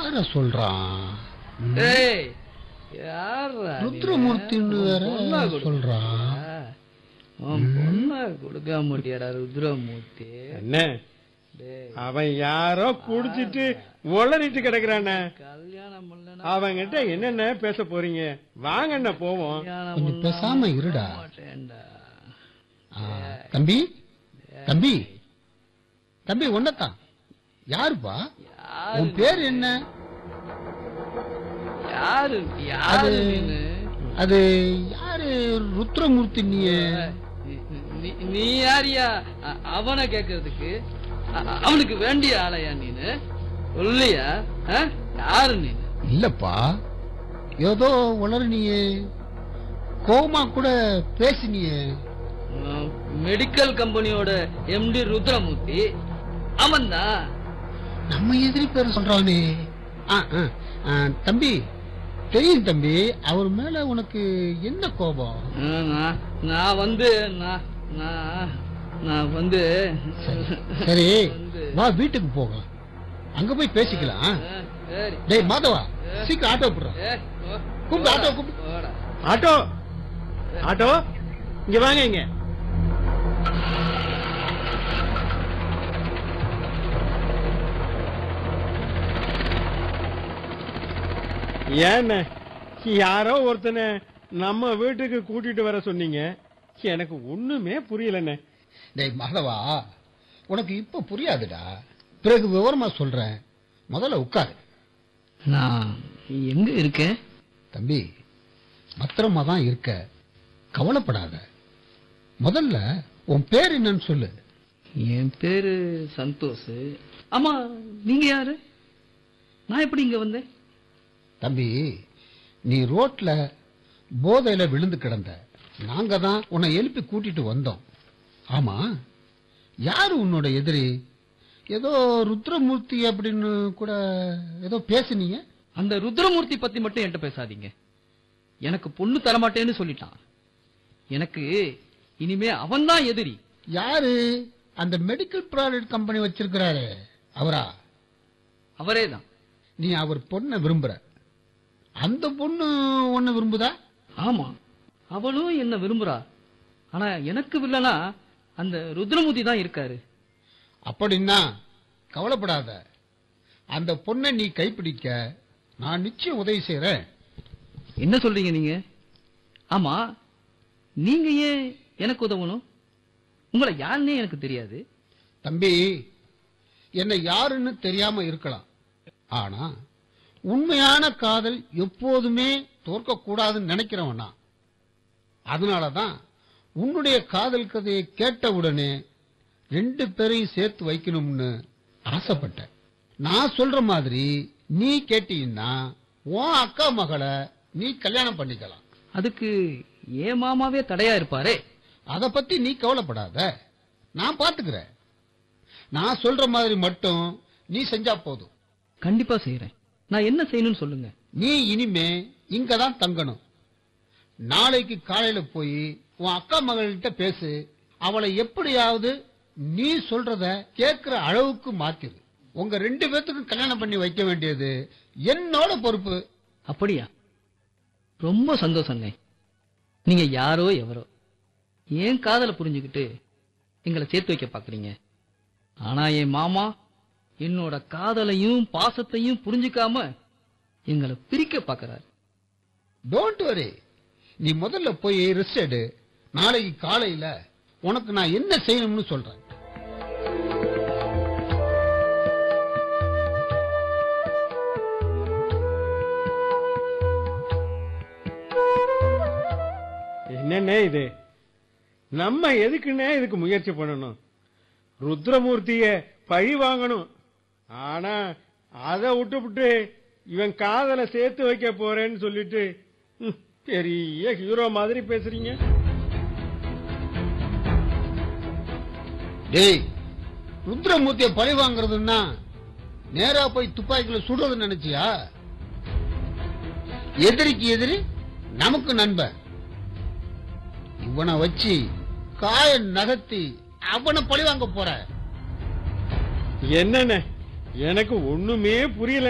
யார சொல்றான் ம். டேய் யார்ரா நீ? ருத்ரமூர்த்தின்னு உன் வேற பொண்ணா கொடுக்க சொல்றான். மாட்டியா? உன் பொண்ணா கொடுக்க மாட்டியாடா ருத்ரமூர்த்தி என்ன டேய் அவன் யாரோ குடிச்சிட்டு உளறிட்டு கிடக்குறானே கல்யாணம் பண்ணலனா அவங்கிட்ட என்னென்ன பேச போறீங்க வாங்கண்ணா போவோம் கல்யாணம் கொஞ்சம் பண்ணலாமா பேசாம இருடா. மாட்டேன்டா. ஆ, தம்பி தம்பி தம்பி ஒன்னதான் யாருப்பா யாரு உன் பேர் என்ன யாரு யாரு அது- நீனு? அது யாரு ருத்ரமூர்த்தி நீ நீ- நீ- நீ யாரியா அ- அவனை கேக்குறதுக்கு அ- அவனுக்கு வேண்டிய ஆளையா நீனு சொல்லியா ஆ? யாரு நீனு இல்லப்பா ஏதோ உளறினியே கோமா கூட பேசினியே உம், மெடிக்கல் கம்பெனியோட எம்டி ருத்ரமூர்த்தி அவன்தான் நம்ம எதிரி பேர் சொல்றானே ஆ, ஆ, ஆ, தம்பி தெரியும் தம்பி அவர் மேல உனக்கு என்ன கோபம் ஆ, நான் நான் வந்து நான் நான் நான் வந்து சரி வந்து வா வீட்டுக்கு போகலாம் அங்க போய் பேசிக்கலாம் ஆ, சரி டேய் மாதவா சீக்கிரம் ஆட்டோ போடுறான் ஏ, போ. கூப்பிடு, ஆட்டோ கூப்பிடு. போடா. ஆட்டோ ஆட்டோ இங்க வாங்க இங்க ஏண்ண யாரோ ஒருத்தனை நம்ம வீட்டுக்கு கூட்டிட்டு வர சொன்னீங்க எனக்கு ஒண்ணுமே புரியலண்ணே டேய் மாதவா உனக்கு இப்ப புரியாதுடா பிறகு விவரமா சொல்றேன் முதல்ல உட்காரு நான் எங்க இருக்கேன் தம்பி பத்திரமா தான் இருக்க கவலைப்படாத முதல்ல உன் பேர் என்னன்னு சொல்லு என் பேரு சந்தோஷ் ஆமா நீங்க யாரு நான் எப்படி இங்க வந்தேன் தம்பி நீ ரோட்ல போதையில விழுந்து கிடந்த நாங்க தான் உன்னை எழுப்பி கூட்டிட்டு வந்தோம் ஆமா யாரு உன்னோட எதிரி ஏதோ ருத்ரமூர்த்தி அப்படின்னு கூட ஏதோ பேசுனீங்க அந்த ருத்ரமூர்த்தி பத்தி மட்டும் என்கிட்ட பேசாதீங்க எனக்கு பொண்ணு தரமாட்டேன்னு சொல்லிட்டான் எனக்கு இனிமே அவன்தான் எதிரி யாரு அந்த மெடிக்கல் ப்ராடக்ட் கம்பெனி வச்சிருக்கிறாரு அவரா அவரே தான் நீ அவர் பொண்ணை விரும்புற அந்த பொண்ணு உன்னை விரும்புதா ஆமா அவளும் என்ன விரும்புறா ஆனா எனக்கு வில்லனா அந்த ருத்ரமூர்த்தி தான் இருக்காரு அப்படின்னா கவலைப்படாத அந்த பொண்ணை நீ கைப்பிடிக்க நான் நிச்சயம் உதவி செய்யறேன் என்ன சொல்றீங்க நீங்க ஆமா நீங்க ஏன் எனக்கு உதவணும் உங்களை யாருன்னே எனக்கு தெரியாது தம்பி என்னை யாருன்னு தெரியாம இருக்கலாம் ஆனா உண்மையான காதல் எப்போதுமே தோற்க கூடாதுன்னு நினைக்கிறவன் நான் அதனாலதான் உன்னுடைய காதல் கதையை கேட்ட உடனே ரெண்டு பேரையும் சேர்த்து வைக்கணும்னு ஆசைப்பட்டேன் நான் சொல்ற மாதிரி நீ கேட்டீங்கன்னா உன் அக்கா மகளை நீ கல்யாணம் பண்ணிக்கலாம் அதுக்கு ஏன் மாமாவே தடையா இருப்பாரே அத பத்தி நீ கவலைப்படாத நான் பாத்துக்கிறேன் நான் சொல்ற மாதிரி மட்டும் நீ செஞ்சா போதும் கண்டிப்பா செய்யறேன் நான் என்ன செய்யணும்னு சொல்லுங்க நீ இனிமே இங்க தான் தங்கணும் நாளைக்கு காலையில போய் உன் அக்கா மகள்கிட்ட பேசு அவளை எப்படியாவது நீ சொல்றத கேட்கிற அளவுக்கு மாத்திரு உங்க ரெண்டு பேத்துக்கும் கல்யாணம் பண்ணி வைக்க வேண்டியது என்னோட பொறுப்பு அப்படியா ரொம்ப சந்தோஷங்க நீங்க யாரோ எவரோ ஏன் காதலை புரிஞ்சுக்கிட்டு எங்களை சேர்த்து வைக்க பாக்குறீங்க ஆனா என் மாமா என்னோட காதலையும் பாசத்தையும் புரிஞ்சுக்காம எங்களை பிரிக்க பாக்குறாரு டோன்ட் வரி நீ முதல்ல போய் ரெஸ்ட் எடு நாளைக்கு காலையில உனக்கு நான் என்ன செய்யணும்னு சொல்றேன் என்னண்ணே இது நம்ம எதுக்குண்ணே இதுக்கு முயற்சி பண்ணணும் ருத்ரமூர்த்திய பழி வாங்கணும் ஆனா அதை விட்டுவிட்டு இவன் காதலை சேர்த்து வைக்க போறேன்னு சொல்லிட்டு ம், பெரிய ஹீரோ மாதிரி பேசுறீங்க டேய் ருத்ரமூர்த்திய பழி வாங்குறதுன்னா நேரா போய் துப்பாக்கில சுடுறது நினைச்சியா எதிரிக்கு எதிரி நமக்கு நண்பன் இவனை வச்சு காய நகர்த்தி அவனை பழி வாங்க போற என்னண்ணே எனக்கு ஒண்ணுமே புரியல